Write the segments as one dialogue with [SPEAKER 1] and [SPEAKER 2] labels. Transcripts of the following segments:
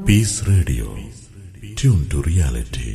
[SPEAKER 1] Peace Radio. Tune to reality.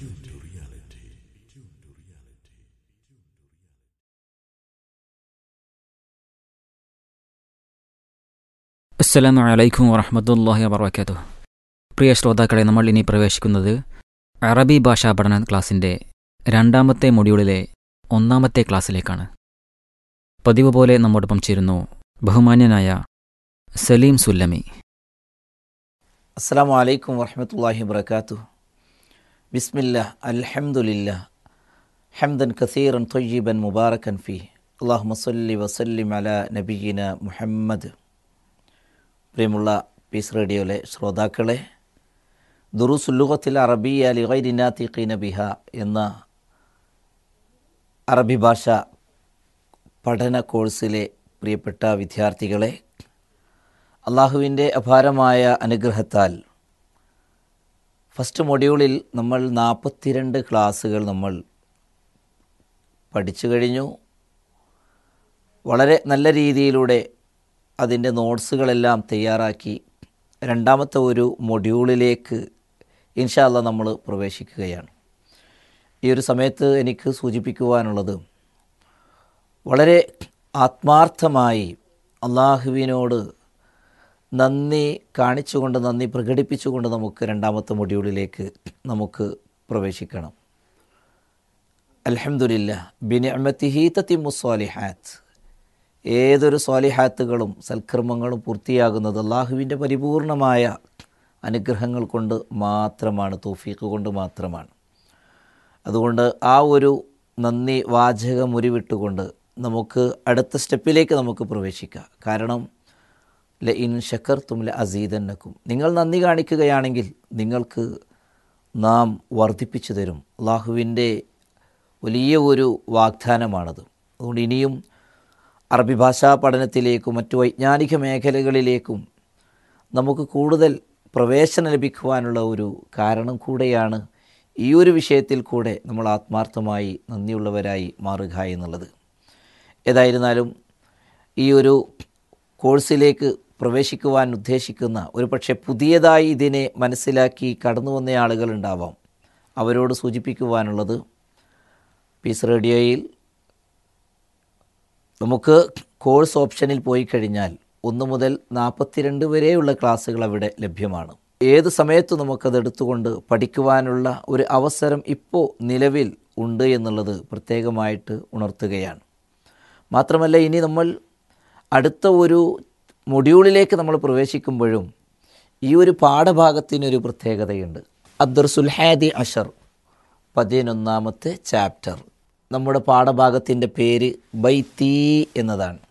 [SPEAKER 2] അസ്സലാമു അലൈക്കും വറഹമത്തല്ലാഹി വബർക്കാത്തു പ്രിയ ശ്രോതാക്കളെ നമ്മൾ ഇനി പ്രവേശിക്കുന്നത് അറബി ഭാഷാ പഠന ക്ലാസ്സിൻ്റെ രണ്ടാമത്തെ മൊഡ്യൂളിലെ ഒന്നാമത്തെ ക്ലാസ്സിലേക്കാണ് പതിവ് പോലെ നമ്മോടൊപ്പം ചേരുന്നു ബഹുമാന്യനായ സലീം സുല്ലമി
[SPEAKER 3] അസ്സാം വലൈക്കും വർഹമത്തല്ലാഹി വർക്കാത്തു ബിസ്മില്ല അൽഹംദുലില്ല ഹംദൻ കസീറൻ തൊയ്യീബൻ മുബാറക്കൻ ഫി അള്ളാഹു മസല്ലി വസല്ലിം അല നബീന മുഹമ്മദ് പ്രിയമുള്ള പീസ് റേഡിയോയിലെ ശ്രോതാക്കളെ ദുറുസുല്ലുഖത്തിൽ അറബിയ ലിഗൈരിനാത്തിഖീന ബിഹ എന്ന അറബി ഭാഷ പഠന കോഴ്സിലെ പ്രിയപ്പെട്ട വിദ്യാർത്ഥികളെ അള്ളാഹുവിൻ്റെ അപാരമായ അനുഗ്രഹത്താൽ ഫസ്റ്റ് മൊഡ്യൂളിൽ നമ്മൾ നാൽപ്പത്തിരണ്ട് ക്ലാസ്സുകൾ നമ്മൾ പഠിച്ചു കഴിഞ്ഞു വളരെ നല്ല രീതിയിലൂടെ അതിൻ്റെ നോട്ട്സുകളെല്ലാം തയ്യാറാക്കി രണ്ടാമത്തെ ഒരു മൊഡ്യൂളിലേക്ക് ഇൻഷാല്ല നമ്മൾ പ്രവേശിക്കുകയാണ് ഈ ഒരു സമയത്ത് എനിക്ക് സൂചിപ്പിക്കുവാനുള്ളത് വളരെ ആത്മാർത്ഥമായി അള്ളാഹുവിനോട് നന്ദി കാണിച്ചുകൊണ്ട് നന്ദി പ്രകടിപ്പിച്ചുകൊണ്ട് നമുക്ക് രണ്ടാമത്തെ മൊഡ്യൂളിലേക്ക് നമുക്ക് പ്രവേശിക്കണം അലഹമുല്ല ബിനിഅമത്തിഹി തത്തിമുസ്വാലിഹാത്ത് ഏതൊരു സ്വാലിഹാത്തുകളും സൽക്കർമ്മങ്ങളും പൂർത്തിയാകുന്നത് അള്ളാഹുവിൻ്റെ പരിപൂർണമായ അനുഗ്രഹങ്ങൾ കൊണ്ട് മാത്രമാണ് തോഫീക്ക് കൊണ്ട് മാത്രമാണ് അതുകൊണ്ട് ആ ഒരു നന്ദി വാചകം ഉരുവിട്ടുകൊണ്ട് നമുക്ക് അടുത്ത സ്റ്റെപ്പിലേക്ക് നമുക്ക് പ്രവേശിക്കാം കാരണം ല ഇൻ ഷക്കർ തുംല അസീദന്നക്കും നിങ്ങൾ നന്ദി കാണിക്കുകയാണെങ്കിൽ നിങ്ങൾക്ക് നാം വർദ്ധിപ്പിച്ചു തരും അള്ളാഹുവിൻ്റെ വലിയ ഒരു വാഗ്ദാനമാണത് അതുകൊണ്ട് ഇനിയും അറബി ഭാഷാ പഠനത്തിലേക്കും മറ്റു വൈജ്ഞാനിക മേഖലകളിലേക്കും നമുക്ക് കൂടുതൽ പ്രവേശനം ലഭിക്കുവാനുള്ള ഒരു കാരണം കൂടെയാണ് ഈ ഒരു വിഷയത്തിൽ കൂടെ നമ്മൾ ആത്മാർത്ഥമായി നന്ദിയുള്ളവരായി മാറുക എന്നുള്ളത് ഏതായിരുന്നാലും ഈ ഒരു കോഴ്സിലേക്ക് പ്രവേശിക്കുവാൻ ഉദ്ദേശിക്കുന്ന ഒരു പക്ഷേ പുതിയതായി ഇതിനെ മനസ്സിലാക്കി കടന്നു വന്ന ആളുകളുണ്ടാവാം അവരോട് സൂചിപ്പിക്കുവാനുള്ളത് പീസ് റേഡിയോയിൽ നമുക്ക് കോഴ്സ് ഓപ്ഷനിൽ പോയി കഴിഞ്ഞാൽ ഒന്ന് മുതൽ നാൽപ്പത്തിരണ്ട് വരെയുള്ള ക്ലാസ്സുകൾ അവിടെ ലഭ്യമാണ് ഏത് സമയത്തും നമുക്കത് എടുത്തുകൊണ്ട് പഠിക്കുവാനുള്ള ഒരു അവസരം ഇപ്പോൾ നിലവിൽ ഉണ്ട് എന്നുള്ളത് പ്രത്യേകമായിട്ട് ഉണർത്തുകയാണ് മാത്രമല്ല ഇനി നമ്മൾ അടുത്ത ഒരു മൊഡ്യൂളിലേക്ക് നമ്മൾ പ്രവേശിക്കുമ്പോഴും ഈ ഒരു പാഠഭാഗത്തിനൊരു പ്രത്യേകതയുണ്ട് അദ്ദർസുൽഹാദി അഷർ പതിനൊന്നാമത്തെ ചാപ്റ്റർ നമ്മുടെ പാഠഭാഗത്തിൻ്റെ പേര് ബൈത്തീ എന്നതാണ്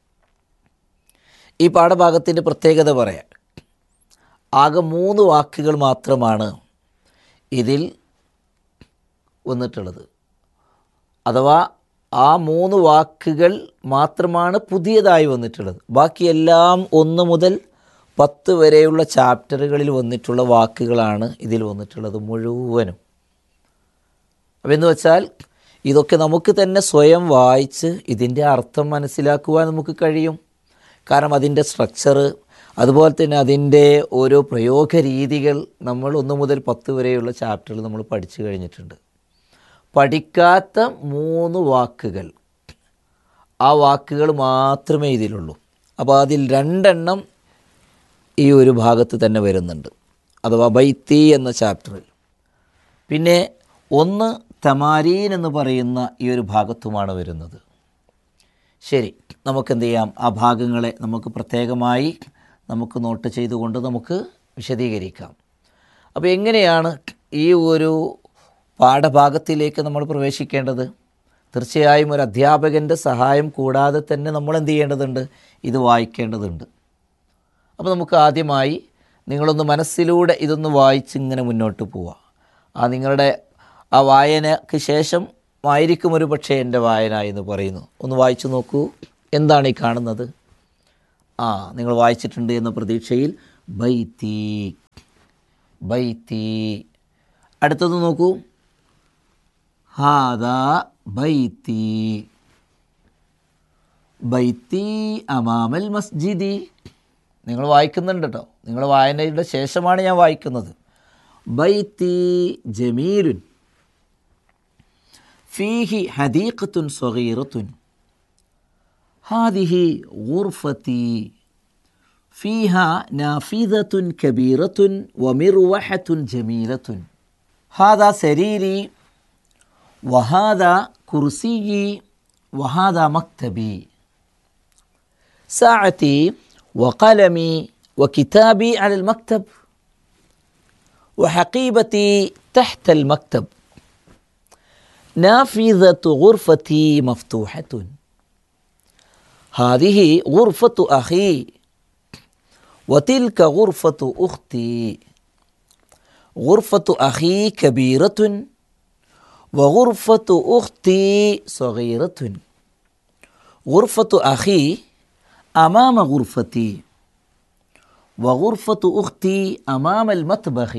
[SPEAKER 3] ഈ പാഠഭാഗത്തിൻ്റെ പ്രത്യേകത പറയാം ആകെ മൂന്ന് വാക്കുകൾ മാത്രമാണ് ഇതിൽ വന്നിട്ടുള്ളത് അഥവാ ആ മൂന്ന് വാക്കുകൾ മാത്രമാണ് പുതിയതായി വന്നിട്ടുള്ളത് ബാക്കിയെല്ലാം ഒന്ന് മുതൽ പത്ത് വരെയുള്ള ചാപ്റ്ററുകളിൽ വന്നിട്ടുള്ള വാക്കുകളാണ് ഇതിൽ വന്നിട്ടുള്ളത് മുഴുവനും അപ്പോൾ എന്ന് വെച്ചാൽ ഇതൊക്കെ നമുക്ക് തന്നെ സ്വയം വായിച്ച് ഇതിൻ്റെ അർത്ഥം മനസ്സിലാക്കുവാൻ നമുക്ക് കഴിയും കാരണം അതിൻ്റെ സ്ട്രക്ചർ അതുപോലെ തന്നെ അതിൻ്റെ ഓരോ പ്രയോഗ രീതികൾ നമ്മൾ ഒന്ന് മുതൽ പത്ത് വരെയുള്ള ചാപ്റ്ററിൽ നമ്മൾ പഠിച്ചു കഴിഞ്ഞിട്ടുണ്ട് പഠിക്കാത്ത മൂന്ന് വാക്കുകൾ ആ വാക്കുകൾ മാത്രമേ ഇതിലുള്ളൂ അപ്പോൾ അതിൽ രണ്ടെണ്ണം ഈ ഒരു ഭാഗത്ത് തന്നെ വരുന്നുണ്ട് അഥവാ ബൈത്തി എന്ന ചാപ്റ്ററിൽ പിന്നെ ഒന്ന് തമാരീൻ എന്ന് പറയുന്ന ഈ ഒരു ഭാഗത്തുമാണ് വരുന്നത് ശരി നമുക്കെന്ത് ചെയ്യാം ആ ഭാഗങ്ങളെ നമുക്ക് പ്രത്യേകമായി നമുക്ക് നോട്ട് ചെയ്തുകൊണ്ട് നമുക്ക് വിശദീകരിക്കാം അപ്പോൾ എങ്ങനെയാണ് ഈ ഒരു പാഠഭാഗത്തിലേക്ക് നമ്മൾ പ്രവേശിക്കേണ്ടത് തീർച്ചയായും ഒരു അധ്യാപകൻ്റെ സഹായം കൂടാതെ തന്നെ നമ്മൾ എന്ത് ചെയ്യേണ്ടതുണ്ട് ഇത് വായിക്കേണ്ടതുണ്ട് അപ്പോൾ നമുക്ക് ആദ്യമായി നിങ്ങളൊന്ന് മനസ്സിലൂടെ ഇതൊന്ന് വായിച്ച് ഇങ്ങനെ മുന്നോട്ട് പോവുക ആ നിങ്ങളുടെ ആ വായനയ്ക്ക് ശേഷം ആയിരിക്കും ഒരു പക്ഷേ എൻ്റെ വായന എന്ന് പറയുന്നു ഒന്ന് വായിച്ചു നോക്കൂ എന്താണ് ഈ കാണുന്നത് ആ നിങ്ങൾ വായിച്ചിട്ടുണ്ട് എന്ന പ്രതീക്ഷയിൽ ബൈത്തി ബൈത്തി അടുത്തത് നോക്കൂ ഹാദാ ബൈത്തി ബൈത്തി അമാമൽ മസ്ജിദി നിങ്ങൾ വായിക്കുന്നുണ്ട് കേട്ടോ നിങ്ങൾ വായനയുടെ ശേഷമാണ് ഞാൻ വായിക്കുന്നത് ബൈത്തി ജമീലുൻ ഫീഹി ഹദീഖത്തുൻ സ്വഗീറത്തുൻ ഹാദിഹി ഗുർഫത്തി فيها نافذة كبيرة ومروحة جميلة هذا سريري وهذا كرسيي وهذا مكتبي ساعتي وقلمي وكتابي على المكتب وحقيبتي تحت المكتب نافذة غرفتي مفتوحة هذه غرفة أخي وتلك غرفة أختي غرفة أخي كبيرة وغرفة أختي صغيرة غرفة أخي أمام غرفتي وغرفة أختي أمام المطبخ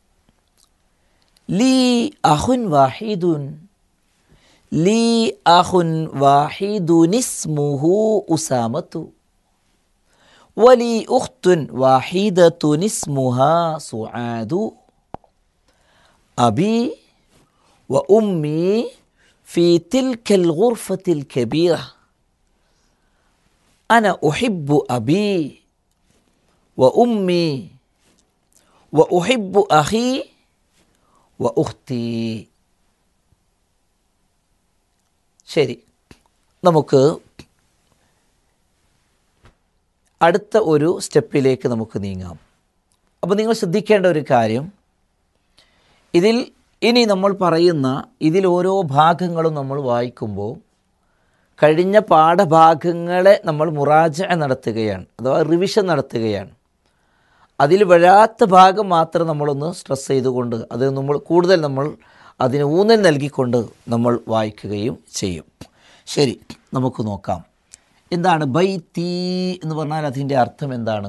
[SPEAKER 3] لي أخ واحد لي أخ واحد اسمه أسامة ولي أخت واحدة اسمها سعاد أبي وأمي في تلك الغرفة الكبيرة أنا أحب أبي وأمي وأحب أخي وأختي ശരി നമുക്ക് അടുത്ത ഒരു സ്റ്റെപ്പിലേക്ക് നമുക്ക് നീങ്ങാം അപ്പോൾ നിങ്ങൾ ശ്രദ്ധിക്കേണ്ട ഒരു കാര്യം ഇതിൽ ഇനി നമ്മൾ പറയുന്ന ഇതിൽ ഓരോ ഭാഗങ്ങളും നമ്മൾ വായിക്കുമ്പോൾ കഴിഞ്ഞ പാഠഭാഗങ്ങളെ നമ്മൾ മുറാജ നടത്തുകയാണ് അഥവാ റിവിഷൻ നടത്തുകയാണ് അതിൽ വരാത്ത ഭാഗം മാത്രം നമ്മളൊന്ന് സ്ട്രെസ് ചെയ്തുകൊണ്ട് അത് നമ്മൾ കൂടുതൽ നമ്മൾ അതിന് ഊന്നൽ നൽകിക്കൊണ്ട് നമ്മൾ വായിക്കുകയും ചെയ്യും ശരി നമുക്ക് നോക്കാം എന്താണ് ബൈത്തി എന്ന് പറഞ്ഞാൽ അതിൻ്റെ അർത്ഥം എന്താണ്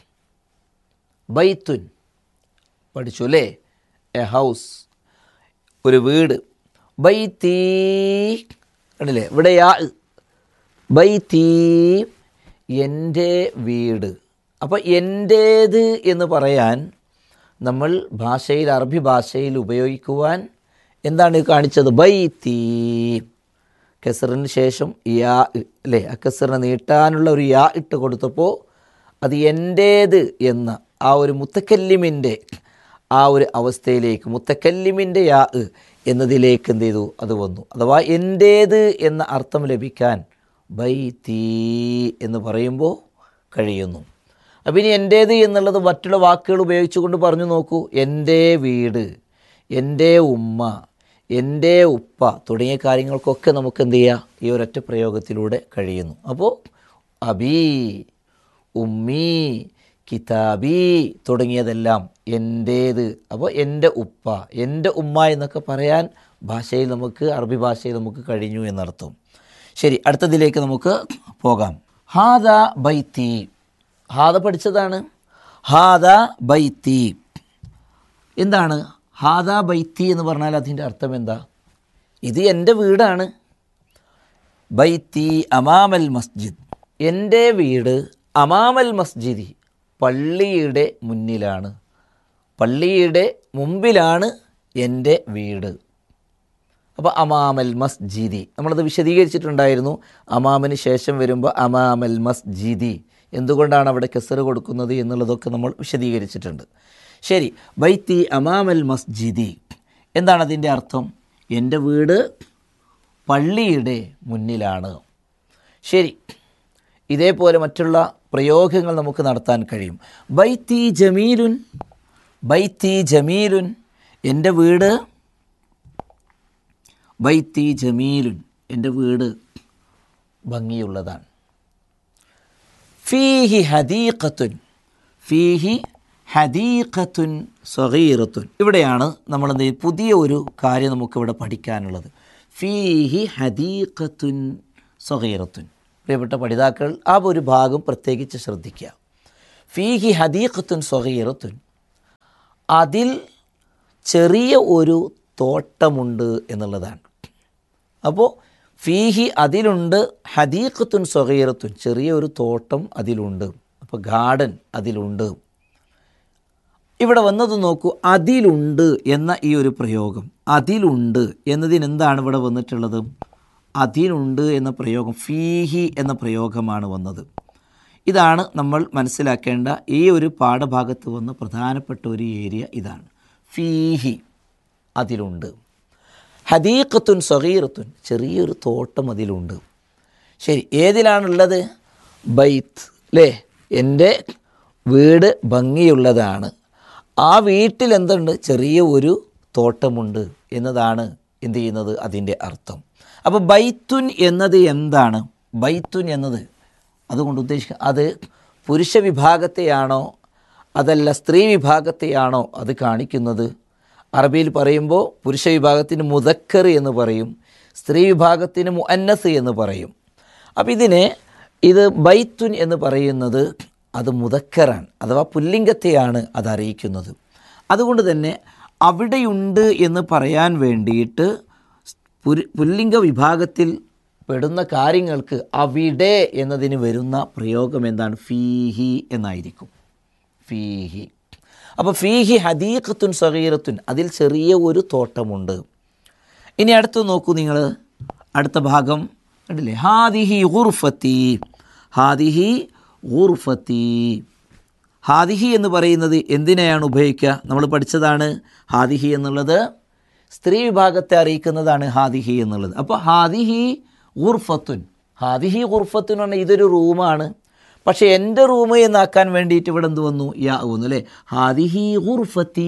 [SPEAKER 3] ബൈത്തുൻ പഠിച്ചു അല്ലേ എ ഹൗസ് ഒരു വീട് ബൈത്തി കണ്ടില്ലേ ഇവിടെ യാ ബൈത്തി എൻ്റെ വീട് അപ്പോൾ എൻ്റേത് എന്ന് പറയാൻ നമ്മൾ ഭാഷയിൽ അറബി ഭാഷയിൽ ഉപയോഗിക്കുവാൻ എന്താണ് കാണിച്ചത് ബൈത്തി കെസറിന് ശേഷം യാ അല്ലേ ആ കെസറിനെ നീട്ടാനുള്ള ഒരു യാ ഇട്ട് കൊടുത്തപ്പോൾ അത് എൻ്റേത് എന്ന ആ ഒരു മുത്തക്കല്ലിമിൻ്റെ ആ ഒരു അവസ്ഥയിലേക്ക് മുത്തക്കല്ലിമിൻ്റെ യാ എന്നതിലേക്ക് എന്ത് ചെയ്തു അത് വന്നു അഥവാ എൻ്റേത് എന്ന അർത്ഥം ലഭിക്കാൻ ബൈ തീ എന്ന് പറയുമ്പോൾ കഴിയുന്നു അപ്പം ഇനി എൻ്റേത് എന്നുള്ളത് മറ്റുള്ള വാക്കുകൾ ഉപയോഗിച്ചുകൊണ്ട് പറഞ്ഞു നോക്കൂ എൻ്റെ വീട് എൻ്റെ ഉമ്മ എൻ്റെ ഉപ്പ തുടങ്ങിയ കാര്യങ്ങൾക്കൊക്കെ നമുക്ക് എന്ത് ചെയ്യാം ഈ ഒരൊറ്റ പ്രയോഗത്തിലൂടെ കഴിയുന്നു അപ്പോൾ അബീ ഉമ്മി കിതാബി തുടങ്ങിയതെല്ലാം എൻ്റേത് അപ്പോൾ എൻ്റെ ഉപ്പ എൻ്റെ ഉമ്മ എന്നൊക്കെ പറയാൻ ഭാഷയിൽ നമുക്ക് അറബി ഭാഷയിൽ നമുക്ക് കഴിഞ്ഞു എന്നർത്ഥം ശരി അടുത്തതിലേക്ക് നമുക്ക് പോകാം ഹാദ ബൈത്തി ഹാദ പഠിച്ചതാണ് ഹാദ ബൈത്തി എന്താണ് ഹാദ ബൈത്തി എന്ന് പറഞ്ഞാൽ അതിൻ്റെ അർത്ഥം എന്താ ഇത് എൻ്റെ വീടാണ് ബൈത്തി അമാമൽ മസ്ജിദ് എൻ്റെ വീട് അമാമൽ മസ്ജിദി പള്ളിയുടെ മുന്നിലാണ് പള്ളിയുടെ മുമ്പിലാണ് എൻ്റെ വീട് അപ്പോൾ അമാമൽ മസ്ജിദി നമ്മളത് വിശദീകരിച്ചിട്ടുണ്ടായിരുന്നു അമാമിന് ശേഷം വരുമ്പോൾ അമാമൽ മസ്ജിദി എന്തുകൊണ്ടാണ് അവിടെ കെസറ് കൊടുക്കുന്നത് എന്നുള്ളതൊക്കെ നമ്മൾ വിശദീകരിച്ചിട്ടുണ്ട് ശരി ബൈത്തി അമാമൽ മസ്ജിദി എന്താണ് അതിൻ്റെ അർത്ഥം എൻ്റെ വീട് പള്ളിയുടെ മുന്നിലാണ് ശരി ഇതേപോലെ മറ്റുള്ള പ്രയോഗങ്ങൾ നമുക്ക് നടത്താൻ കഴിയും ബൈത്തി ജമീലുൻ ബൈത്തി ജമീലുൻ എൻ്റെ വീട് ബൈത്തി ജമീലുൻ എൻ്റെ വീട് ഭംഗിയുള്ളതാണ് ഫീഹി ഹദീഖത്തുൻ ഫീഹി ഹദീഖത്തുൻ സഗീറത്തുൻ ഇവിടെയാണ് നമ്മൾ എന്ത് ചെയ്യും? പുതിയ ഒരു കാര്യം നമുക്കിവിടെ പഠിക്കാനുള്ളത് ഫീഹി ഹദീഖത്തുൻ സഗീറത്തുൻ പ്രിയപ്പെട്ട പഠിതാക്കൾ ആ ഒരു ഭാഗം പ്രത്യേകിച്ച് ശ്രദ്ധിക്കുക ഫീഹി ഹദീഖത്തുൻ സഗീറത്തുൻ അതിൽ ചെറിയ ഒരു തോട്ടമുണ്ട് എന്നുള്ളതാണ് അപ്പോൾ ഫീഹി അതിലുണ്ട് ഹദീഖത്തുൻ സൊഹീറത്തുൻ ചെറിയ ഒരു തോട്ടം അതിലുണ്ട് അപ്പോൾ ഗാർഡൻ അതിലുണ്ട് ഇവിടെ വന്നത് നോക്കൂ അതിലുണ്ട് എന്ന ഈ ഒരു പ്രയോഗം അതിലുണ്ട് എന്നതിന് എന്താണ് ഇവിടെ വന്നിട്ടുള്ളത് അതിലുണ്ട് എന്ന പ്രയോഗം ഫീഹി എന്ന പ്രയോഗമാണ് വന്നത് ഇതാണ് നമ്മൾ മനസ്സിലാക്കേണ്ട ഈ ഒരു പാഠഭാഗത്ത് വന്ന പ്രധാനപ്പെട്ട ഒരു ഏരിയ ഇതാണ് ഫീഹി അതിലുണ്ട് ഹദീഖത്തുൻ സഗീറത്തുൻ ചെറിയൊരു തോട്ടം അതിലുണ്ട് ശരി ഏതിലാണുള്ളത് ബൈത്ത് അല്ലേ എൻ്റെ വീട് ഭംഗിയുള്ളതാണ് ആ വീട്ടിൽ എന്തുണ്ട് ചെറിയ ഒരു തോട്ടമുണ്ട് എന്നതാണ് എന്ത് ചെയ്യുന്നത് അതിൻ്റെ അർത്ഥം അപ്പോൾ ബൈത്തുൻ എന്നത് എന്താണ് ബൈത്തുൻ എന്നത് അതുകൊണ്ട് ഉദ്ദേശിക്കുക അത് പുരുഷ വിഭാഗത്തെയാണോ അതല്ല സ്ത്രീ വിഭാഗത്തെയാണോ അത് കാണിക്കുന്നത് അറബിയിൽ പറയുമ്പോൾ പുരുഷ വിഭാഗത്തിന് മുതക്കർ എന്ന് പറയും സ്ത്രീ വിഭാഗത്തിന് മുഅന്നസ് എന്ന് പറയും അപ്പോൾ ഇതിനെ ഇത് ബൈത്തുൻ എന്ന് പറയുന്നത് അത് മുതക്കറാണ് അഥവാ പുല്ലിംഗത്തെയാണ് അത് അറിയിക്കുന്നത് അതുകൊണ്ട് തന്നെ അവിടെയുണ്ട് എന്ന് പറയാൻ വേണ്ടിയിട്ട് പുരു പുല്ലിംഗ വിഭാഗത്തിൽ പെടുന്ന കാര്യങ്ങൾക്ക് അവിടെ എന്നതിന് വരുന്ന പ്രയോഗം എന്താണ് ഫീഹി എന്നായിരിക്കും ഫീഹി അപ്പോൾ ഫീഹി ഹദീഖത്തുൻ സഗീറത്തുൻ അതിൽ ചെറിയ ഒരു തോട്ടമുണ്ട് ഇനി അടുത്ത് നോക്കൂ നിങ്ങൾ അടുത്ത ഭാഗം കണ്ടില്ലേ ഹാദിഹി ഗുർഫത്തി ഹാദിഹി ഗുർഫത്തി ഹാദിഹി എന്ന് പറയുന്നത് എന്തിനെയാണ് ഉപയോഗിക്കുക നമ്മൾ പഠിച്ചതാണ് ഹാദിഹി എന്നുള്ളത് സ്ത്രീ വിഭാഗത്തെ അറിയിക്കുന്നതാണ് ഹാദിഹി എന്നുള്ളത് അപ്പോൾ ഹാദിഹി ഗുർഫത്തുൻ ഹാദിഹി ഗുർഫത്തുൻ എന്ന് പറഞ്ഞാൽ ഇതൊരു റൂമാണ് പക്ഷേ എൻ്റെ റൂം എന്നാക്കാൻ വേണ്ടിയിട്ട് ഇവിടെ എന്ത് വന്നു യാ വന്നു അല്ലേ ഹാദിഹി ഗുർഫത്തി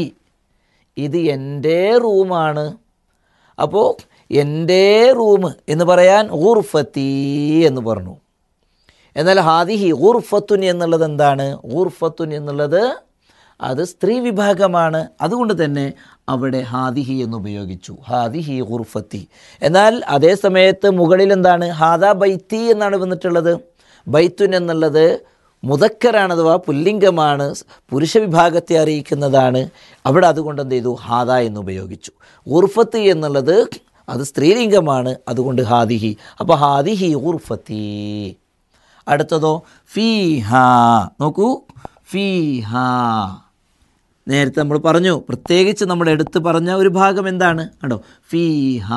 [SPEAKER 3] ഇത് എൻ്റെ റൂമാണ് അപ്പോൾ എൻ്റെ റൂം എന്ന് പറയാൻ ഗുർഫത്തി എന്ന് പറഞ്ഞു എന്നാൽ ഹാദിഹി ഗുർഫത്തുൻ എന്നുള്ളത് എന്താണ് ഗുർഫത്തുൻ എന്നുള്ളത് അത് സ്ത്രീ വിഭാഗമാണ് അതുകൊണ്ട് തന്നെ അവിടെ ഹാദിഹി എന്ന് ഉപയോഗിച്ചു ഹാദിഹി ഗുർഫത്തി എന്നാൽ അതേ സമയത്ത് മുകളിൽ എന്താണ് ഹാദാ ബൈത്തി എന്നാണ് വന്നിട്ടുള്ളത് ബൈത്തുൻ എന്നുള്ളത് മുതക്കറാണ് അഥവാ പുല്ലിംഗമാണ് പുരുഷ വിഭാഗത്തെ അറിയിക്കുന്നതാണ് അവിടെ അതുകൊണ്ട് എന്ത് ചെയ്തു ഹാദ എന്ന് ഉപയോഗിച്ചു ഉർഫത്ത് എന്നുള്ളത് അത് സ്ത്രീലിംഗമാണ് അതുകൊണ്ട് ഹാദിഹി അപ്പോൾ ഹാദിഹി ഉർഫത്തി അടുത്തതോ ഫീഹ നോക്കൂ ഫീഹ നേരത്തെ നമ്മൾ പറഞ്ഞു പ്രത്യേകിച്ച് നമ്മൾ എടുത്തു പറഞ്ഞ ഒരു ഭാഗം എന്താണ് കണ്ടോ ഫീഹ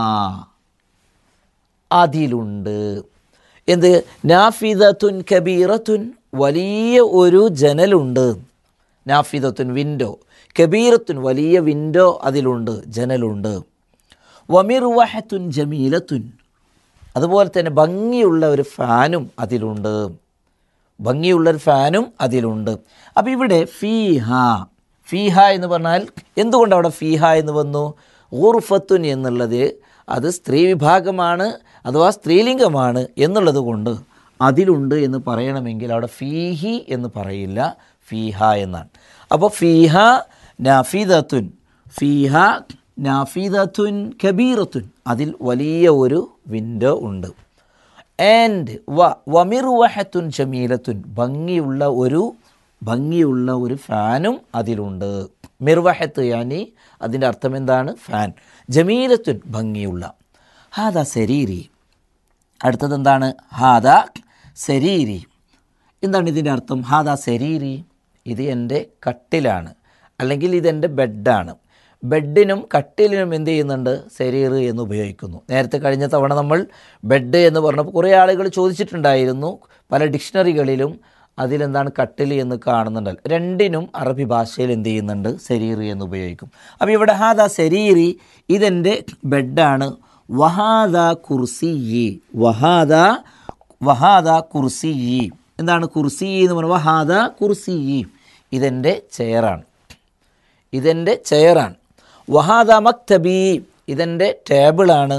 [SPEAKER 3] അതിലുണ്ട് എന്ത് നാഫിദത്തുൻ കബീറത്തുൻ വലിയ ഒരു ജനലുണ്ട് നാഫിദത്തുൻ വിൻഡോ കബീറത്തുൻ വലിയ വിൻഡോ അതിലുണ്ട് ജനലുണ്ട് വമിർവഹത്തുൻ ജമീലത്തുൻ അതുപോലെ തന്നെ ഭംഗിയുള്ള ഒരു ഫാനും അതിലുണ്ട് ഭംഗിയുള്ള ഒരു ഫാനും അതിലുണ്ട് അപ്പോൾ ഇവിടെ ഫീഹ ഫീഹ എന്ന് പറഞ്ഞാൽ എന്തുകൊണ്ട് അവിടെ ഫീഹ എന്ന് വന്നു ഊർഫത്തുൻ എന്നുള്ളത് അത് സ്ത്രീ വിഭാഗമാണ് അഥവാ സ്ത്രീലിംഗമാണ് എന്നുള്ളത് കൊണ്ട് അതിലുണ്ട് എന്ന് പറയണമെങ്കിൽ അവിടെ ഫീഹി എന്ന് പറയില്ല ഫീഹ എന്നാണ് അപ്പോൾ ഫീഹ നാഫിദത്തുൻ ഫീഹ നാഫിദത്തുൻ കബീറത്തുൻ അതിൽ വലിയ ഒരു വിൻഡോ ഉണ്ട് ആൻഡ് വ വമിർവഹത്തുൻ ജമീലത്തുൻ ഭംഗിയുള്ള ഒരു ഭംഗിയുള്ള ഒരു ഫാനും അതിലുണ്ട് മിർവഹത്ത് യാനി അതിൻ്റെ അർത്ഥം എന്താണ് ഫാൻ ജമീലത്തുൻ ഭംഗിയുള്ള ഹാദ ശരീരി അടുത്തത് എന്താണ് ഹാദ ശരീരി എന്താണ് ഇതിൻ്റെ അർത്ഥം ഹാദ ശരീരി ഇത് എൻ്റെ കട്ടിലാണ് അല്ലെങ്കിൽ ഇതെൻ്റെ ബെഡാണ് ബെഡിനും കട്ടിലിനും എന്ത് ചെയ്യുന്നുണ്ട് ശരീർ എന്ന് ഉപയോഗിക്കുന്നു നേരത്തെ കഴിഞ്ഞ തവണ നമ്മൾ ബെഡ് എന്ന് പറഞ്ഞപ്പോൾ കുറേ ആളുകൾ ചോദിച്ചിട്ടുണ്ടായിരുന്നു പല ഡിക്ഷണറികളിലും അതിലെന്താണ് കട്ടിൽ എന്ന് കാണുന്നുണ്ടല്ലോ രണ്ടിനും അറബി ഭാഷയിൽ എന്ത് ചെയ്യുന്നുണ്ട് ശരീർ എന്ന് ഉപയോഗിക്കും അപ്പോൾ ഇവിടെ ഹാദ ശരീരി ഇതെൻ്റെ ബെഡാണ് വഹാദ കുർസിയി വഹാദ വഹാദ കുർസിയി എന്താണ് കുർസി എന്ന് പറഞ്ഞാൽ വഹാദ കുർസിയി ഇതെൻ്റെ ചെയറാണ് ഇതെൻ്റെ ചെയറാണ് വഹാദ മക്തബി ഇതെൻ്റെ ടേബിളാണ്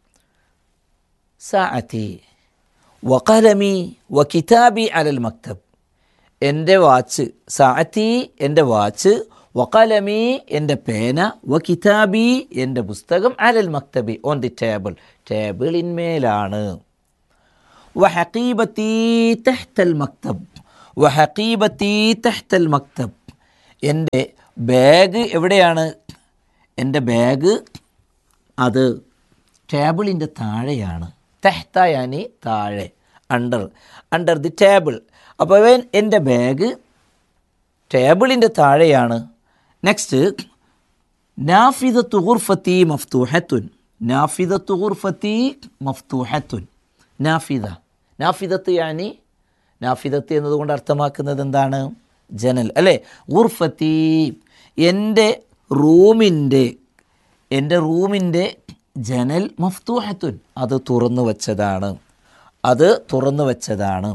[SPEAKER 3] സാഅത്തി വകലമി വ കിതാബി അലൽ മക്തബ് എൻ്റെ വാച്ച് സാഅത്തി എൻ്റെ വാച്ച് വകലമി എൻ്റെ പേന വ കിതാബി എൻ്റെ പുസ്തകം അലൽ മക്തബി ഓൺ ദി ടേബിൾ ടേബിളിന്മേലാണ് വഹീബത്തി തെഹ്തൽ മക്തബ് വഹീബത്തി തെഹ്തൽ മക്തബ് എൻ്റെ ബാഗ് എവിടെയാണ് എൻ്റെ ബാഗ് അത് ടേബിളിൻ്റെ താഴെയാണ് തെഹ്ത യാനി താഴെ അണ്ടർ അണ്ടർ ദി ടേബിൾ അപ്പോൾ അവൻ എൻ്റെ ബാഗ് ടേബിളിൻ്റെ താഴെയാണ് നെക്സ്റ്റ് നാഫിദത്തു ഗുർഫത്തി മഫ്തൂഹത്തുൻ നാഫിദത്തു ഗുർഫത്തി മഫ്തൂഹത്തുൻ നാഫിദ നാഫിദത്ത് യാനി നാഫിദത്ത് എന്നതുകൊണ്ട് അർത്ഥമാക്കുന്നത് എന്താണ് ജനൽ അല്ലേ ഗുർഫത്തി എൻ്റെ റൂമിൻ്റെ എൻ്റെ റൂമിൻ്റെ ജനൽ മഫ്തൂഹത്തുൻ അത് തുറന്നു വച്ചതാണ് അത് തുറന്നു വച്ചതാണ്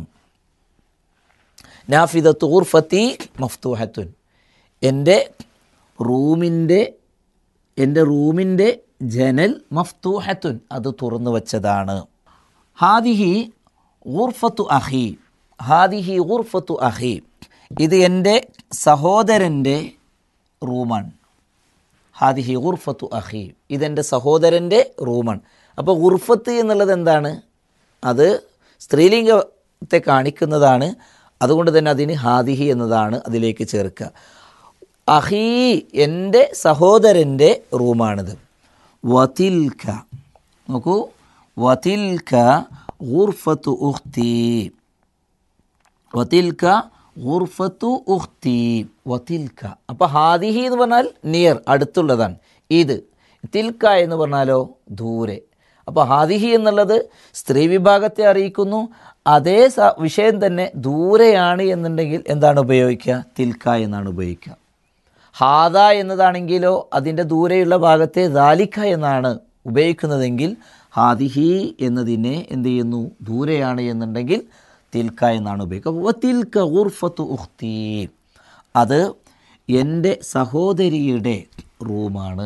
[SPEAKER 3] നാഫിദത്തു ഗുർഫത്തി മഫ്തൂഹത്തുൻ എൻ്റെ റൂമിൻ്റെ എൻ്റെ റൂമിൻ്റെ ജനൽ മഫ്തൂഹത്തുൻ അത് തുറന്നു വച്ചതാണ് ഹാദിഹി ഗുർഫത്തു അഹി ഹാദിഹി ഗുർഫത്തു അഹി ഇത് എൻ്റെ സഹോദരൻ്റെ റൂമാണ് ഹാദിഹി ഗുർഫത്തു അഹി ഇതെൻ്റെ സഹോദരൻ്റെ റൂമാണ് അപ്പോൾ ഗുർഫത്ത് എന്നുള്ളത് എന്താണ് അത് സ്ത്രീലിംഗത്തെ കാണിക്കുന്നതാണ് അതുകൊണ്ട് തന്നെ അതിന് ഹാദിഹി എന്നതാണ് അതിലേക്ക് ചേർക്കുക അഹീ എൻ്റെ സഹോദരൻ്റെ റൂമാണിത് വതിൽക്ക നോക്കൂ വതിൽക്ക ഗുർഫത്തു ഉഖ്തി വതിൽക്ക ഗുർഫത്തു ഉഖ്തി വതിൽക്ക അപ്പോൾ ഹാദിഹി എന്ന് പറഞ്ഞാൽ നിയർ അടുത്തുള്ളതാണ് ഇത് തിൽക്ക എന്ന് പറഞ്ഞാലോ ദൂരെ അപ്പോൾ ഹാദിഹി എന്നുള്ളത് സ്ത്രീ വിഭാഗത്തെ അറിയിക്കുന്നു അതേ സ വിഷയം തന്നെ ദൂരെയാണ് എന്നുണ്ടെങ്കിൽ എന്താണ് ഉപയോഗിക്കുക തിൽക്ക എന്നാണ് ഉപയോഗിക്കുക ഹാദ എന്നതാണെങ്കിലോ അതിൻ്റെ ദൂരെയുള്ള ഭാഗത്തെ ദാലിക്ക എന്നാണ് ഉപയോഗിക്കുന്നതെങ്കിൽ ഹാദിഹി എന്നതിനെ എന്ത് ചെയ്യുന്നു ദൂരെയാണ് എന്നുണ്ടെങ്കിൽ തിൽക്ക എന്നാണ് ഉപയോഗിക്കുക അപ്പോൾ തിൽക്ക ഉർഫത്ത് ഉഖ്തി അത് എൻ്റെ സഹോദരിയുടെ റൂമാണ്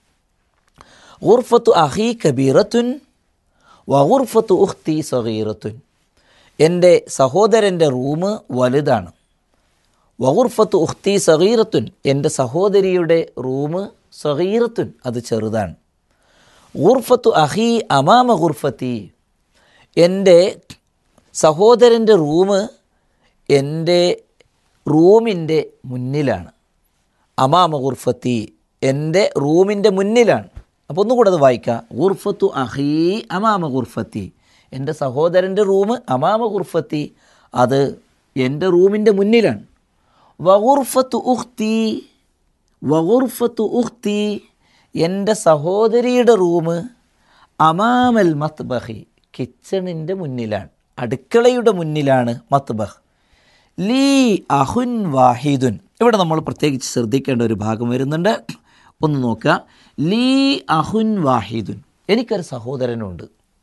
[SPEAKER 3] ഉർഫത്തു അഹി കബീറത്തുൻ വഹുർഫത്തു ഉഖ്തി സഹീറത്തുൻ എൻ്റെ സഹോദരൻ്റെ റൂം വലുതാണ് വഹുർഫത്ത് ഉഖ്തി സഹീറത്തുൻ എൻ്റെ സഹോദരിയുടെ റൂം സഹീറത്തുൻ അത് ചെറുതാണ് ഗുർഫത്തു അഹി അമാമ ഗുർഫത്തി എൻ്റെ സഹോദരൻ്റെ റൂം എൻ്റെ റൂമിൻ്റെ മുന്നിലാണ് അമാമ ഗുർഫത്തി എൻ്റെ റൂമിൻ്റെ മുന്നിലാണ് അപ്പോൾ ഒന്നുകൂടെ അത് വായിക്കാം ഗുർഫത്തു അഹീ അമാമ ഗുർഫത്തി എൻ്റെ സഹോദരൻ്റെ റൂം അമാമ ഗുർഫത്തി അത് എൻ്റെ റൂമിൻ്റെ മുന്നിലാണ് വഗുർഫത്തു ഉഖ്തി വഗുർഫത്തു ഉഖ്തി എൻ്റെ സഹോദരിയുടെ റൂം അമാമൽ മത്ബഹി കിച്ചണിൻ്റെ മുന്നിലാണ് അടുക്കളയുടെ മുന്നിലാണ് മത്ബഹ് ലീ അഹുൻ വാഹിദുൻ ഇവിടെ നമ്മൾ പ്രത്യേകിച്ച് ശ്രദ്ധിക്കേണ്ട ഒരു ഭാഗം വരുന്നുണ്ട് ഒന്ന് നോക്കുക ലീ അഹുൻ വാഹിദുൻ എനിക്കൊരു സഹോദരനുണ്ട്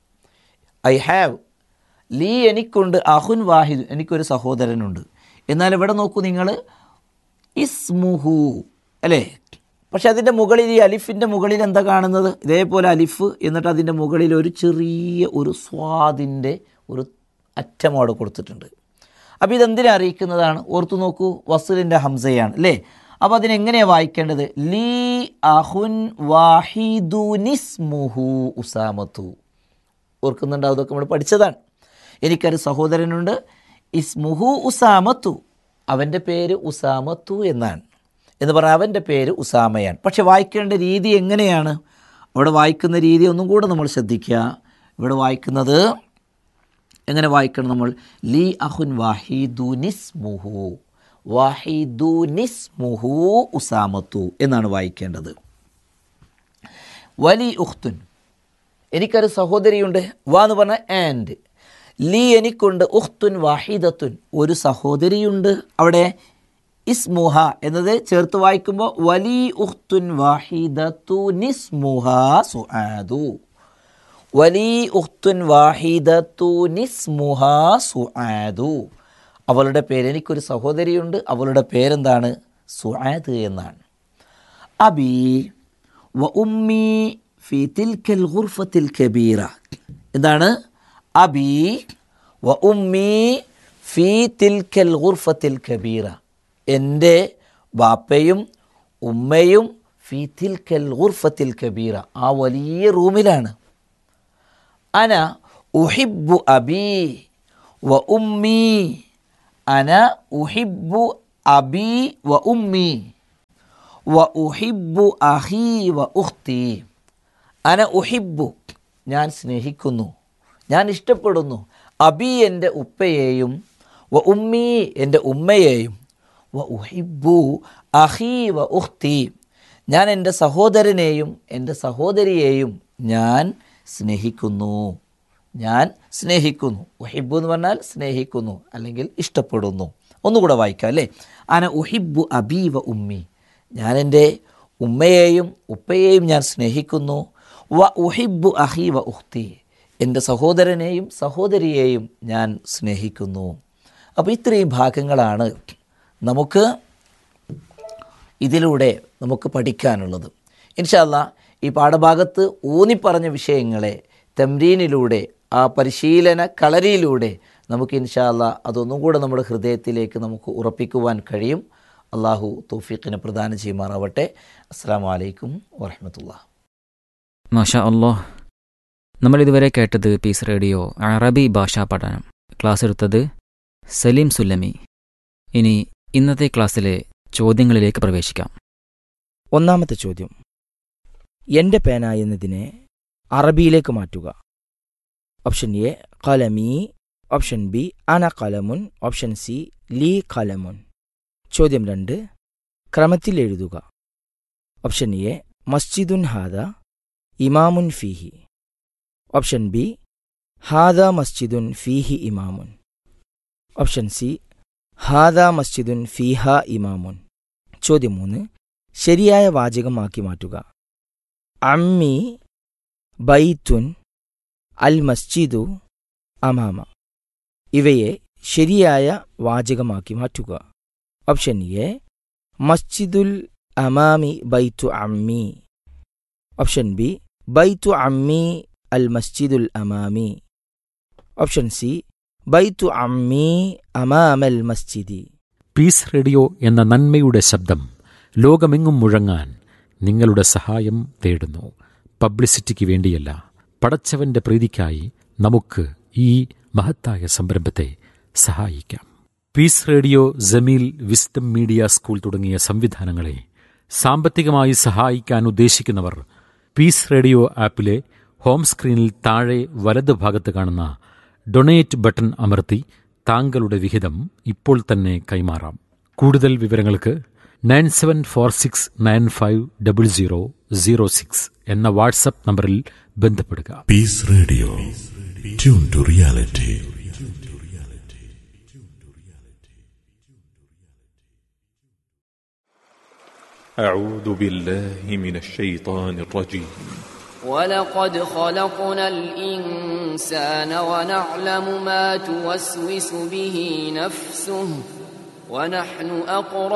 [SPEAKER 3] ഐ ഹാവ് ലീ എനിക്കുണ്ട് അഹുൻ വാഹിദ് എനിക്കൊരു സഹോദരനുണ്ട് എന്നാൽ ഇവിടെ നോക്കൂ നിങ്ങൾ ഇസ്മുഹു അല്ലേ പക്ഷെ അതിൻ്റെ മുകളിൽ ഈ അലിഫിൻ്റെ മുകളിൽ എന്താ കാണുന്നത് ഇതേപോലെ അലിഫ് എന്നിട്ട് അതിൻ്റെ മുകളിൽ ഒരു ചെറിയ ഒരു സ്വാദിൻ്റെ ഒരു അറ്റം അവിടെ കൊടുത്തിട്ടുണ്ട് അപ്പോൾ ഇതെന്തിനെ അറിയിക്കുന്നതാണ് ഓർത്തു നോക്കൂ വസുലിൻ്റെ ഹംസയാണ് അല്ലേ അപ്പോൾ അതിനെങ്ങനെയാണ് വായിക്കേണ്ടത് ലീ അഹുൻ വാഹിദുനിസ്മുഹു ഉസാമത്തു ഓർക്കുന്നുണ്ട് അതൊക്കെ നമ്മൾ പഠിച്ചതാണ് എനിക്കൊരു സഹോദരനുണ്ട് ഇസ്മുഹു ഉസാമത്തു അവൻ്റെ പേര് ഉസാമത്തു എന്നാണ് എന്ന് പറഞ്ഞാൽ അവൻ്റെ പേര് ഉസാമയാണ് പക്ഷെ വായിക്കേണ്ട രീതി എങ്ങനെയാണ് അവിടെ വായിക്കുന്ന രീതി ഒന്നും കൂടെ നമ്മൾ ശ്രദ്ധിക്കുക ഇവിടെ വായിക്കുന്നത് എങ്ങനെ വായിക്കണം നമ്മൾ ലീ അഹുൻ വാഹിദുനിസ്മുഹു വാഹിദുനിസ്മുഹു ഉസാമത്തു എന്നാണ് വായിക്കേണ്ടത് വലി ഉഖ്തുൻ എനിക്കൊരു സഹോദരിയുണ്ട് വാ എന്ന് പറഞ്ഞ ആൻഡ് ലീ എനിക്കുണ്ട് ഉഖ്തുൻ വാഹിദത്തുൻ ഒരു സഹോദരിയുണ്ട് അവിടെ ഇസ്മുഹ എന്നത് ചേർത്ത് വായിക്കുമ്പോൾ വലി ഉഖ്തുൻ വാഹിദത്തു നിസ്മുഹ സുആദു വലി ഉഖ്തുൻ വാഹിദത്തു നിസ്മുഹ സുആദു അവളുടെ പേര് എനിക്കൊരു സഹോദരിയുണ്ട് അവളുടെ പേരെന്താണ് സുആദ് എന്നാണ് അബി വ ഉമ്മി ഫി തിൽക്കൽ ഗുർഫത്തിൽ കബീറ എന്താണ് അബി വ ഉമ്മി ഫി തിൽക്കൽ ഗുർഫത്തിൽ കബീറ എൻ്റെ ബാപ്പയും ഉമ്മയും ഫി തിൽക്കൽ ഗുർഫത്തിൽ കബീറ ആ വലിയ റൂമിലാണ് അന ഉഹിബു അബി വ ഉമ്മി അന ഉഹിബു അബി വ ഉമ്മി വ ഉഹിബു അഹി വ ഉഖ്തി അന ഉഹിബു ഞാൻ സ്നേഹിക്കുന്നു ഞാൻ ഇഷ്ടപ്പെടുന്നു അബി എൻ്റെ ഉപ്പയെയും വ ഉമ്മി എൻ്റെ ഉമ്മയെയും വ ഉഹിബു അഹി വ ഉഖ്തി ഞാൻ എൻ്റെ സഹോദരനെയും എൻ്റെ സഹോദരിയെയും ഞാൻ സ്നേഹിക്കുന്നു ഞാൻ സ്നേഹിക്കുന്നു ഉഹിബു എന്ന് പറഞ്ഞാൽ സ്നേഹിക്കുന്നു അല്ലെങ്കിൽ ഇഷ്ടപ്പെടുന്നു ഒന്നുകൂടെ വായിക്കാം അല്ലേ അന ഉഹിബു അബി വ ഉമ്മി ഞാൻ എൻ്റെ ഉമ്മയെയും ഉപ്പയെയും ഞാൻ സ്നേഹിക്കുന്നു വ ഉഹിബു അഹി വ ഉഖ്തി എൻ്റെ സഹോദരനെയും സഹോദരിയെയും ഞാൻ സ്നേഹിക്കുന്നു അപ്പോൾ ഇത്രയും ഭാഗങ്ങളാണ് നമുക്ക് ഇതിലൂടെ നമുക്ക് പഠിക്കാനുള്ളത് ഇൻഷാല്ല ഈ പാഠഭാഗത്ത് ഊന്നിപ്പറഞ്ഞ വിഷയങ്ങളെ തമ്രീനിലൂടെ ആ പരിശീലന കളരിയിലൂടെ നമുക്ക് ഇൻഷാല്ല അതൊന്നും കൂടെ നമ്മുടെ ഹൃദയത്തിലേക്ക് നമുക്ക് ഉറപ്പിക്കുവാൻ കഴിയും അള്ളാഹു തൗഫീഖിനെ പ്രദാനം ചെയ്യുമാറാവട്ടെ അസ്സാം വലൈക്കും വറഹമത്തുള്ള
[SPEAKER 2] മാഷാ അള്ളാഹ് നമ്മൾ ഇതുവരെ കേട്ടത് പീസ് റേഡിയോ അറബി ഭാഷാ പഠനം ക്ലാസ് എടുത്തത് സലീം സുല്ലമി ഇനി ഇന്നത്തെ ക്ലാസ്സിലെ ചോദ്യങ്ങളിലേക്ക് പ്രവേശിക്കാം
[SPEAKER 4] ഒന്നാമത്തെ ചോദ്യം എന്റെ പേന എന്നതിനെ അറബിയിലേക്ക് മാറ്റുക ഓപ്ഷൻ എ കലമി ഓപ്ഷൻ ബി അന കലമുൻ ഓപ്ഷൻ സി ലീ കലമുൻ ചോദ്യം രണ്ട് ക്രമത്തിൽ എഴുതുക ഓപ്ഷൻ എ മസ്ജിദുൻ ഹാദ ഇമാമുൻ ഫീഹി ഓപ്ഷൻ ബി ഹാദ മസ്ജിദുൻ ഫീഹി ഇമാമുൻ ഓപ്ഷൻ സി ഹാദ മസ്ജിദുൻ ഫീഹ ഇമാമുൻ ചോദ്യം മൂന്ന് ശരിയായ വാചകമാക്കി മാറ്റുക അമ്മി ബൈത്തുൻ അൽ മസ്ജിദു അമാമ ഇവയെ ശരിയായ വാചകമാക്കി മാറ്റുക ഓപ്ഷൻ എ മസ്ജിദുൽ അമാമി ബൈത്തു അമ്മി ഓപ്ഷൻ ബി ബൈത്തു അമ്മി അൽ മസ്ജിദുൽ അമാമി ഓപ്ഷൻ സി ബൈത്തു അമ്മി അമാമൽ മസ്ജിദി
[SPEAKER 5] പീസ് റേഡിയോ എന്ന നന്മയുടെ ശബ്ദം ലോകമെങ്ങും മുഴങ്ങാൻ നിങ്ങളുടെ സഹായം തേടുന്നു പബ്ലിസിറ്റിക്ക് വേണ്ടിയല്ല പടച്ചവന്റെ പ്രീതിക്കായി നമുക്ക് ഈ മഹത്തായ സംരംഭത്തെ സഹായിക്കാം peace radio Jameel wisdom media school തുടങ്ങിയ സംവിധാനങ്ങളെ സാമ്പത്തികമായി സഹായിക്കാൻ ഉദ്ദേശിക്കുന്നവർ പീസ് റേഡിയോ ആപ്പിലെ ഹോം സ്ക്രീനിൽ താഴെ വലത് ഭാഗത്ത് കാണുന്ന ഡൊണേറ്റ് ബട്ടൺ അമർത്തി താങ്കളുടെ വിഹിതം ഇപ്പോൾ തന്നെ കൈമാറാം കൂടുതൽ വിവരങ്ങൾക്ക് nine seven four six nine five double zero zero six എന്ന വാട്സപ്പ് നമ്പറിൽ ബന്ധപ്പെടുക
[SPEAKER 1] Peace Radio. Tune to reality.
[SPEAKER 6] أعوذ بالله من الشيطان الرجيم
[SPEAKER 7] ولقد خلقنا الإنسان ونعلم ما توسوس به نفسه ونحن أقرب